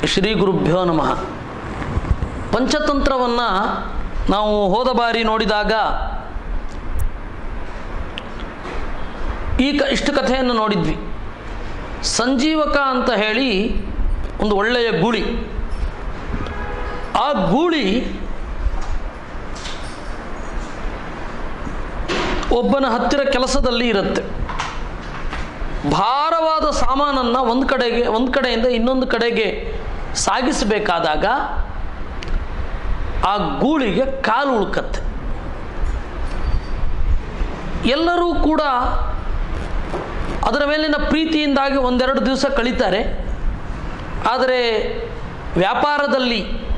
ಶ್ರೀ ಗುರುಭ್ಯೋ ನಮಃ ಪಂಚತಂತ್ರವನ್ನು ನಾವು ಹೋದ ಬಾರಿ ನೋಡಿದಾಗ ಈ ಕ ಇಷ್ಟು ಕಥೆಯನ್ನು ನೋಡಿದ್ವಿ ಸಂಜೀವಕ ಅಂತ ಹೇಳಿ ಒಂದು ಒಳ್ಳೆಯ ಗೂಳಿ ಆ ಗೂಳಿ ಒಬ್ಬನ ಹತ್ತಿರ ಕೆಲಸದಲ್ಲಿ ಇರುತ್ತೆ ಭಾರವಾದ ಸಾಮಾನನ್ನು ಒಂದು ಕಡೆಗೆ ಒಂದು ಕಡೆಯಿಂದ ಇನ್ನೊಂದು ಕಡೆಗೆ ಸಾಗಿಸಬೇಕಾದಾಗ ಆ ಗೂಳಿಗೆ ಕಾಲು ಉಳ್ಕತ್ತೆ ಎಲ್ಲರೂ ಕೂಡ ಅದರ ಮೇಲಿನ ಪ್ರೀತಿಯಿಂದಾಗಿ ಒಂದೆರಡು ದಿವಸ ಕಳೀತಾರೆ ಆದರೆ ವ್ಯಾಪಾರದಲ್ಲಿ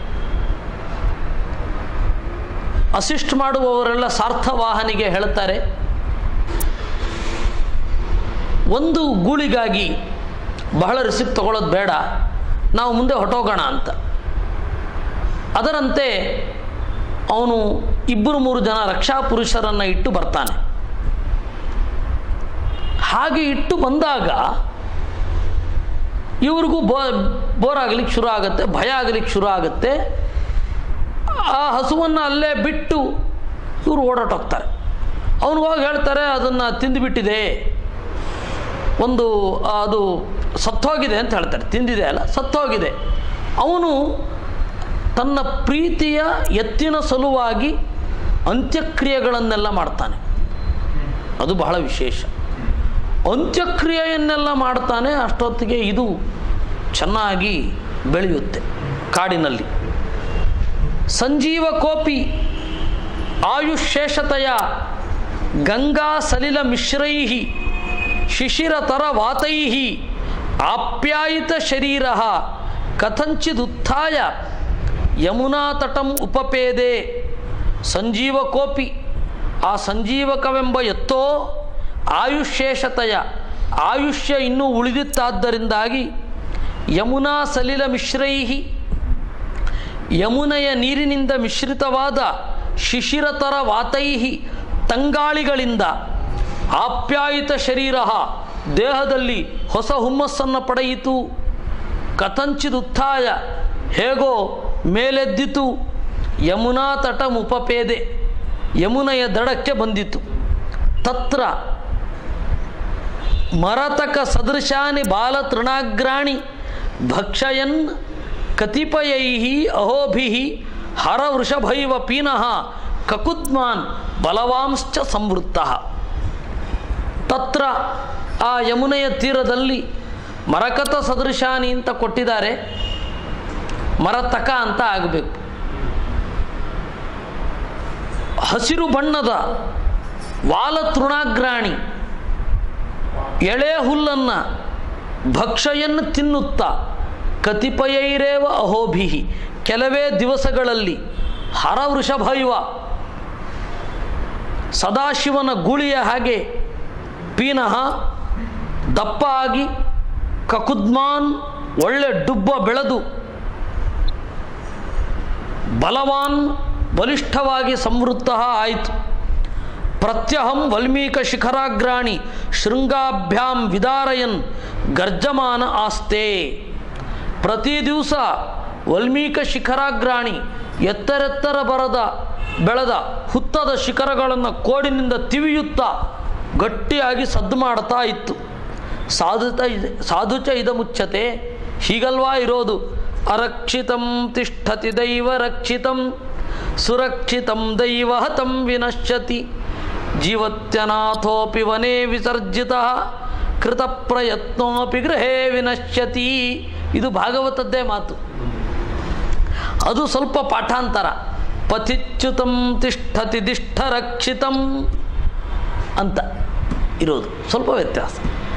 ಅಸಿಸ್ಟ್ ಮಾಡುವವರೆಲ್ಲ ಸಾರ್ಥವಾಹನಿಗೆ ಹೇಳ್ತಾರೆ ಒಂದು ಗೂಳಿಗಾಗಿ ಬಹಳ ರಿಸಿಪ್ಟ್ ತಗೊಳ್ಳೋದು ಬೇಡ ನಾವು ಮುಂದೆ ಹೊಟ್ಟೋಗೋಣ ಅಂತ ಅದರಂತೆ ಅವನು ಇಬ್ಬರು ಮೂರು ಜನ ರಕ್ಷಾ ಪುರುಷರನ್ನು ಇಟ್ಟು ಬರ್ತಾನೆ ಹಾಗೆ ಇಟ್ಟು ಬಂದಾಗ ಇವ್ರಿಗೂ ಬೋ ಬೋರ್ ಆಗಲಿಕ್ಕೆ ಶುರು ಆಗುತ್ತೆ ಭಯ ಆಗಲಿಕ್ಕೆ ಶುರು ಆಗುತ್ತೆ ಆ ಹಸುವನ್ನು ಅಲ್ಲೇ ಬಿಟ್ಟು ಇವರು ಓಡಾಟೋಗ್ತಾರೆ ಅವನು ಹೋಗಿ ಹೇಳ್ತಾರೆ ಅದನ್ನು ತಿಂದುಬಿಟ್ಟಿದೆ ಒಂದು ಅದು ಸತ್ತೋಗಿದೆ ಅಂತ ಹೇಳ್ತಾರೆ ತಿಂದಿದೆ ಅಲ್ಲ ಸತ್ತೋಗಿದೆ ಅವನು ತನ್ನ ಪ್ರೀತಿಯ ಎತ್ತಿನ ಸಲುವಾಗಿ ಅಂತ್ಯಕ್ರಿಯೆಗಳನ್ನೆಲ್ಲ ಮಾಡ್ತಾನೆ ಅದು ಬಹಳ ವಿಶೇಷ ಅಂತ್ಯಕ್ರಿಯೆಯನ್ನೆಲ್ಲ ಮಾಡ್ತಾನೆ ಅಷ್ಟೊತ್ತಿಗೆ ಇದು ಚೆನ್ನಾಗಿ ಬೆಳೆಯುತ್ತೆ ಕಾಡಿನಲ್ಲಿ ಸಂಜೀವ ಕೋಪಿ ಆಯುಶೇಷತೆಯ ಗಂಗಾ ಸಲಿಲ ಮಿಶ್ರೈ ಶಿಶಿರತರ ವಾತೈ ಆಪ್ಯಾಯಿತ ಶರೀರ ಕಥಂಚಿದುತ್ಥಾಯ ಯಮುನಾತಟಂ ಉಪಪೇದೆ ಸಂಜೀವ ಕೋಪಿ ಆ ಸಂಜೀವಕವೆಂಬ ಎತ್ತೋ ಆಯುಶೇಷತೆಯ ಆಯುಷ್ಯ ಇನ್ನೂ ಉಳಿದಿತ್ತಾದ್ದರಿಂದಾಗಿ ಯಮುನಾ ಸಲಿಲ ಮಿಶ್ರೈಹಿ ಯಮುನೆಯ ನೀರಿನಿಂದ ಮಿಶ್ರಿತವಾದ ಶಿಶಿರತರ ವಾತೈಹಿ ತಂಗಾಳಿಗಳಿಂದ ಆಪ್ಯಾಯಿತ ಶರೀರ ದೇಹದಲ್ಲಿ ಹೊಸ ಹುಮ್ಮಸ್ಸನ್ನು ಪಡೆಯಿತು ಕಥಂಚಿದುತ್ಥಾಯ ಹೇಗೋ ಮೇಲೆದ್ದಿತು ಯಮುನಾ ತಟ ಮುಪಪೇದೆ ಯಮುನೆಯ ದಡಕ್ಕೆ ಬಂದಿತು ತತ್ರ ಮರತಕ ಸದೃಶಾನಿ ಬಾಲ ತೃಣಾಗ್ರಾಣಿ ಭಕ್ಷಯನ್ ಕತಿಪಯೈ ಅಹೋಭಿ ಹರ ವೃಷಭೈವ ಪೀನಃ ಕಕುದ್ಮಾನ್ ಬಲವಾಂಶ್ಚ ಸಂವೃತ್ತ ತತ್ರ ಆ ಯಮುನೆಯ ತೀರದಲ್ಲಿ ಮರಕತ ಸದೃಶಾನಿ ಅಂತ ಕೊಟ್ಟಿದ್ದಾರೆ ಮರತಕ ಅಂತ ಆಗಬೇಕು ಹಸಿರು ಬಣ್ಣದ ವಾಲ ತೃಣಾಗ್ರಾಣಿ ಎಳೆ ಹುಲ್ಲನ್ನು ಭಕ್ಷಯನ್ನು ತಿನ್ನುತ್ತಾ ಕತಿಪಯೈರೇವ ಅಹೋಭಿಹಿ ಕೆಲವೇ ದಿವಸಗಳಲ್ಲಿ ಹರವೃಷಭೈವ ಸದಾಶಿವನ ಗೂಳಿಯ ಹಾಗೆ ಪೀನಃ ದಪ್ಪ ಆಗಿ ಕಕುದ್ಮಾನ್ ಒಳ್ಳೆ ಡುಬ್ಬ ಬೆಳೆದು ಬಲವಾನ್ ಬಲಿಷ್ಠವಾಗಿ ಸಂವೃತ್ತ ಆಯಿತು ಪ್ರತ್ಯಹಂ ವಲ್ಮೀಕ ಶಿಖರಾಗ್ರಾಣಿ ಶೃಂಗಾಭ್ಯಾಂ ವಿದಾರಯನ್ ಗರ್ಜಮಾನ ಆಸ್ತೆ ಪ್ರತಿ ದಿವಸ ವಲ್ಮೀಕ ಶಿಖರಾಗ್ರಾಣಿ ಎತ್ತರೆತ್ತರ ಬರದ ಬೆಳೆದ ಹುತ್ತದ ಶಿಖರಗಳನ್ನು ಕೋಡಿನಿಂದ ತಿವಿಯುತ್ತಾ ಗಟ್ಟಿಯಾಗಿ ಸದ್ದು ಮಾಡ್ತಾ ಇತ್ತು ಸಾಧುತ ಇದೆ ಸಾಧುಚ ಇದ ಮುಚ್ಚತೆ ಹೀಗಲ್ವಾ ಇರೋದು ಅರಕ್ಷಿತಂ ತಿಷ್ಠತಿ ದೈವ ರಕ್ಷಿತಂ ಸುರಕ್ಷಿತಂ ದೈವ ಹತಂ ವಿನಶ್ಯತಿ ಜೀವತ್ಯನಾಥೋಪಿ ವನೇ ವಿಸರ್ಜಿತ ಕೃತ ಪ್ರಯತ್ನೋಪಿ ಗೃಹೇ ವಿನಶ್ಯತಿ ಇದು ಭಾಗವತದ್ದೇ ಮಾತು ಅದು ಸ್ವಲ್ಪ ಪಾಠಾಂತರ ಪಥಿಚ್ಯುತಂ ತಿಷ್ಠತಿ ದಿಷ್ಠ ರಕ್ಷಿತಂ ಅಂತ ಇರೋದು ಸ್ವಲ್ಪ ವ್ಯತ್ಯಾಸ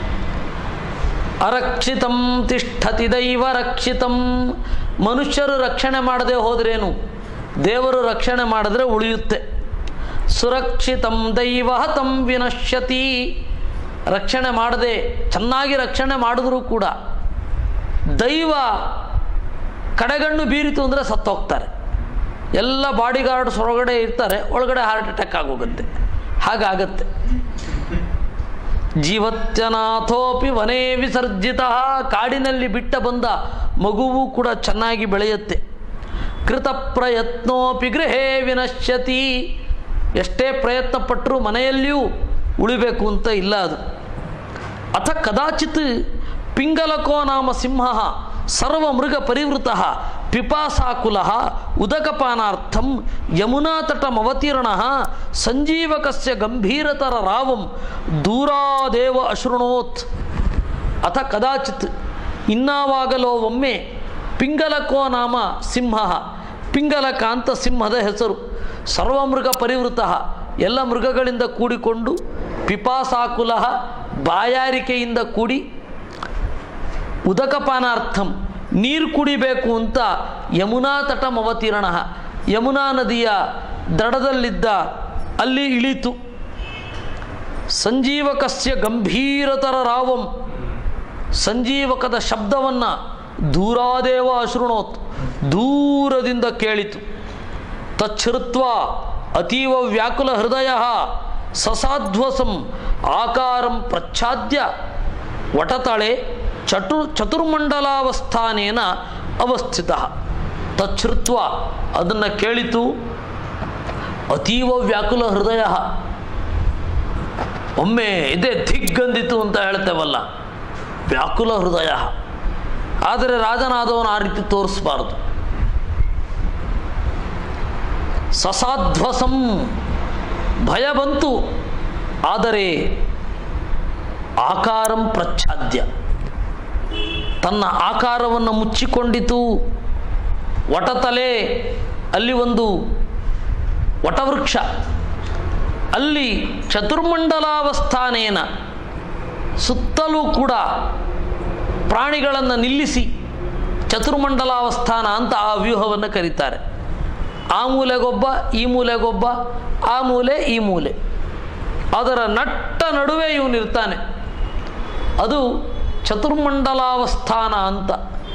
ಅರಕ್ಷಿತಂ ತಿಷ್ಠತಿ ದೈವ ರಕ್ಷಿತಂ ಮನುಷ್ಯರು ರಕ್ಷಣೆ ಮಾಡದೆ ಹೋದ್ರೇನು ದೇವರು ರಕ್ಷಣೆ ಮಾಡಿದ್ರೆ ಉಳಿಯುತ್ತೆ ಸುರಕ್ಷಿತಂ ದೈವ ಹತಂ ವಿನಶ್ಯತಿ ರಕ್ಷಣೆ ಮಾಡದೆ ಚೆನ್ನಾಗಿ ರಕ್ಷಣೆ ಮಾಡಿದ್ರೂ ಕೂಡ ದೈವ ಕಡೆಗಣ್ಣು ಬೀರಿತು ಅಂದರೆ ಸತ್ತೋಗ್ತಾರೆ ಎಲ್ಲ ಬಾಡಿಗಾರ್ಡ್ಸ್ ಹೊರಗಡೆ ಇರ್ತಾರೆ ಒಳಗಡೆ ಹಾರ್ಟ್ ಅಟ್ಯಾಕ್ ಆಗೋಗುತ್ತೆ ಹಾಗಾಗತ್ತೆ ಜೀವತ್ಯನಾಥೋಪಿ ವನೇ ವಿಸರ್ಜಿತ ಕಾಡಿನಲ್ಲಿ ಬಿಟ್ಟ ಬಂದ ಮಗುವು ಕೂಡ ಚೆನ್ನಾಗಿ ಬೆಳೆಯುತ್ತೆ ಕೃತ ಪ್ರಯತ್ನೋಪಿ ಗೃಹೇ ವಿನಶ್ಯತಿ ಎಷ್ಟೇ ಪ್ರಯತ್ನ ಪಟ್ಟರೂ ಮನೆಯಲ್ಲಿಯೂ ಉಳಿಬೇಕು ಅಂತ ಇಲ್ಲ ಅದು ಅಥ ಕದಾಚಿತ್ ಪಿಂಗಲಕೋ ನಾಮ ಸಿಂಹ ಸರ್ವಮೃಗ ಪರಿವೃತ ಪಿಪಾಸಾಕುಲ ಉದಕಪಾನಾರ್ಥಂ ಯಮುನಾತಟಮವತೀರ್ಣ ಸಂಜೀವಕಸ್ಯ ಗಂಭೀರತರ ರಾವಂ ದೂರಾದೇವ ಅಶೃಣೋತ್ ಅಥ ಕದಾಚಿತ್ ಇನ್ನಾವಾಗಲೋ ಒಮ್ಮೆ ಪಿಂಗಲಕೋ ನಾಮ ಸಿಂಹ ಪಿಂಗಲಕ ಅಂತ ಸಿಂಹದ ಹೆಸರು ಸರ್ವಮೃಗ ಪರಿವೃತ ಎಲ್ಲ ಮೃಗಗಳಿಂದ ಕೂಡಿಕೊಂಡು ಪಿಪಾಸಾಕುಲ ಬಾಯಾರಿಕೆಯಿಂದ ಕೂಡಿ ಉದಕಪಾನಾರ್ಥಂ ನೀರು ಕುಡಿಬೇಕು ಅಂತ ಯಮುನಾ ತಟಂ ಅವತೀರ್ಣ ಯಮುನಾ ನದಿಯ ದಡದಲ್ಲಿದ್ದ ಅಲ್ಲಿ ಇಳಿತು ಸಂಜೀವಕಸ್ಯ ಗಂಭೀರತರ ರಾವಂ ಸಂಜೀವಕದ ಶಬ್ದವನ್ನು ದೂರಾದೇವ ಅಶೃಣೋತ್ ದೂರದಿಂದ ಕೇಳಿತು ತಚ್ಛೃತ್ವ ಅತೀವ ವ್ಯಾಕುಲ ಹೃದಯ ಸಸಾಧ್ವಸಂ ಆಕಾರಂ ಪ್ರಚ್ಛಾದ್ಯ ವಟತಳೆ ಚಟು ಚತುರ್ಮಂಡಲಾವಸ್ಥಾನೇನ ಅವಸ್ಥಿತ ತಚ್ಛೃತ್ವ ಅದನ್ನು ಕೇಳಿತು ಅತೀವ ವ್ಯಾಕುಲ ಹೃದಯ ಒಮ್ಮೆ ಇದೇ ದಿಗ್ಗಂದಿತು ಅಂತ ಹೇಳ್ತೇವಲ್ಲ ವ್ಯಾಕುಲ ಹೃದಯ ಆದರೆ ರಾಜನಾದವನು ಆ ರೀತಿ ತೋರಿಸಬಾರದು ಸಸಾಧ್ವಸಂ ಭಯ ಬಂತು ಆದರೆ ಆಕಾರಂ ಪ್ರಚ್ಛಾದ್ಯ ತನ್ನ ಆಕಾರವನ್ನು ಮುಚ್ಚಿಕೊಂಡಿತು ವಟತಲೆ ಅಲ್ಲಿ ಒಂದು ವಟವೃಕ್ಷ ಅಲ್ಲಿ ಚತುರ್ಮಂಡಲಾವಸ್ಥಾನೇನ ಸುತ್ತಲೂ ಕೂಡ ಪ್ರಾಣಿಗಳನ್ನು ನಿಲ್ಲಿಸಿ ಚತುರ್ಮಂಡಲಾವಸ್ಥಾನ ಅಂತ ಆ ವ್ಯೂಹವನ್ನು ಕರೀತಾರೆ ಆ ಮೂಲೆಗೊಬ್ಬ ಈ ಮೂಲೆಗೊಬ್ಬ ಆ ಮೂಲೆ ಈ ಮೂಲೆ ಅದರ ನಟ್ಟ ನಡುವೆ ಇವನಿರ್ತಾನೆ ಅದು ಚತುರ್ಮಂಡಲಾವಸ್ಥಾನ ಅಂತ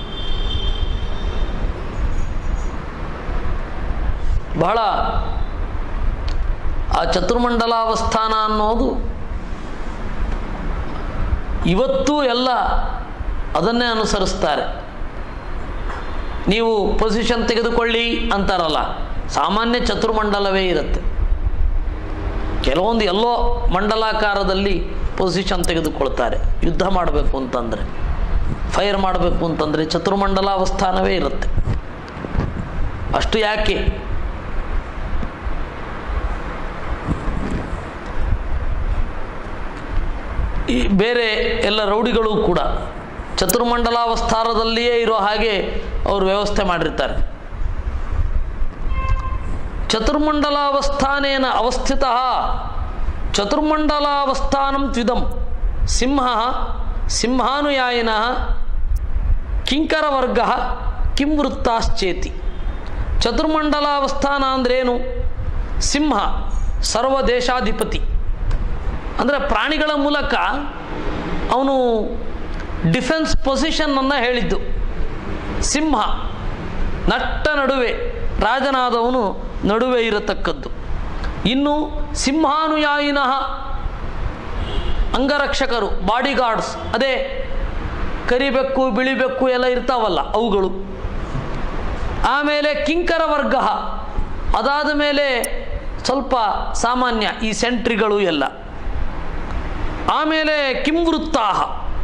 ಬಹಳ ಆ ಚತುರ್ಮಂಡಲಾವಸ್ಥಾನ ಅನ್ನೋದು ಇವತ್ತೂ ಎಲ್ಲ ಅದನ್ನೇ ಅನುಸರಿಸ್ತಾರೆ ನೀವು ಪೊಸಿಷನ್ ತೆಗೆದುಕೊಳ್ಳಿ ಅಂತಾರಲ್ಲ ಸಾಮಾನ್ಯ ಚತುರ್ಮಂಡಲವೇ ಇರುತ್ತೆ ಕೆಲವೊಂದು ಎಲ್ಲೋ ಮಂಡಲಾಕಾರದಲ್ಲಿ ಪೊಸಿಷನ್ ತೆಗೆದುಕೊಳ್ತಾರೆ ಯುದ್ಧ ಮಾಡಬೇಕು ಅಂತಂದರೆ ಫೈರ್ ಮಾಡಬೇಕು ಅಂತಂದರೆ ಚತುರ್ಮಂಡಲಾವಸ್ಥಾನವೇ ಇರುತ್ತೆ ಅಷ್ಟು ಯಾಕೆ ಈ ಬೇರೆ ಎಲ್ಲ ರೌಡಿಗಳು ಕೂಡ ಚತುರ್ಮಂಡಲಾವಸ್ಥಾನದಲ್ಲಿಯೇ ಇರೋ ಹಾಗೆ ಅವರು ವ್ಯವಸ್ಥೆ ಮಾಡಿರ್ತಾರೆ ಚತುರ್ಮಂಡಲಾವಸ್ಥಾನೇನ ಅವಸ್ಥಿತ ಚತುರ್ಮಂಡಲಾವಸ್ಥಾನಂ ತ್ವಿದಂ ಸಿಂಹ ಸಿಂಹಾನುಯಾಯಿನ ಕಿಂಕರವರ್ಗ ಕಿಂ ವೃತ್ತಾಶ್ಚೇತಿ ಚತುರ್ಮಂಡಲಾವಸ್ಥಾನ ಅಂದ್ರೇನು ಸಿಂಹ ಸರ್ವ ದೇಶಾಧಿಪತಿ ಅಂದರೆ ಪ್ರಾಣಿಗಳ ಮೂಲಕ ಅವನು ಡಿಫೆನ್ಸ್ ಪೊಸಿಷನ್ನನ್ನು ಹೇಳಿದ್ದು ಸಿಂಹ ನಟ್ಟ ನಡುವೆ ರಾಜನಾದವನು ನಡುವೆ ಇರತಕ್ಕದ್ದು ಇನ್ನು ಸಿಂಹಾನುಯಾಯಿನಃ ಅಂಗರಕ್ಷಕರು ಬಾಡಿಗಾರ್ಡ್ಸ್ ಅದೇ ಕರಿಬೆಕ್ಕು ಬಿಳಿಬೆಕ್ಕು ಎಲ್ಲ ಇರ್ತಾವಲ್ಲ ಅವುಗಳು ಆಮೇಲೆ ಕಿಂಕರ ವರ್ಗ ಅದಾದ ಮೇಲೆ ಸ್ವಲ್ಪ ಸಾಮಾನ್ಯ ಈ ಸೆಂಟ್ರಿಗಳು ಎಲ್ಲ ಆಮೇಲೆ ಕಿಂವೃತ್ತಾಹ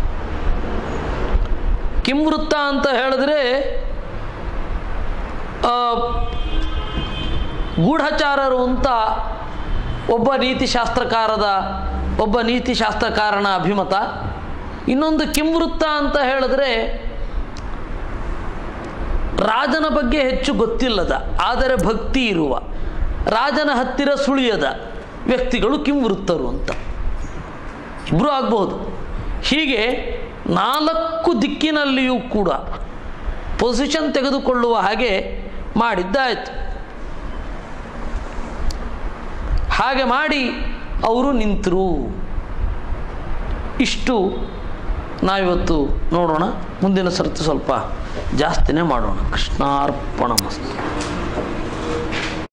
ಕಿಂವೃತ್ತ ಅಂತ ಹೇಳಿದ್ರೆ ಆ, ಗೂಢಚಾರರು ಅಂತ ಒಬ್ಬ ನೀತಿಶಾಸ್ತ್ರಕಾರದ ಒಬ್ಬ ನೀತಿಶಾಸ್ತ್ರಕಾರನ ಅಭಿಮತ ಇನ್ನೊಂದು ಕಿಂವೃತ್ತ ಅಂತ ಹೇಳಿದ್ರೆ ರಾಜನ ಬಗ್ಗೆ ಹೆಚ್ಚು ಗೊತ್ತಿಲ್ಲದ ಆದರೆ ಭಕ್ತಿ ಇರುವ ರಾಜನ ಹತ್ತಿರ ಸುಳಿಯದ ವ್ಯಕ್ತಿಗಳು ಕಿಂವೃತ್ತರು ಅಂತ ಇಬ್ಬರು ಆಗ್ಬೋದು ಹೀಗೆ ನಾಲ್ಕು ದಿಕ್ಕಿನಲ್ಲಿಯೂ ಕೂಡ ಪೊಸಿಷನ್ ತೆಗೆದುಕೊಳ್ಳುವ ಹಾಗೆ ಮಾಡಿದ್ದಾಯಿತು ಹಾಗೆ ಮಾಡಿ ಅವರು ನಿಂತರು ಇಷ್ಟು ನಾವಿವತ್ತು ನೋಡೋಣ ಮುಂದಿನ ಸರ್ತಿ ಸ್ವಲ್ಪ ಜಾಸ್ತಿನೇ ಮಾಡೋಣ ಕೃಷ್ಣಾರ್ಪಣ ಮಸ್ತು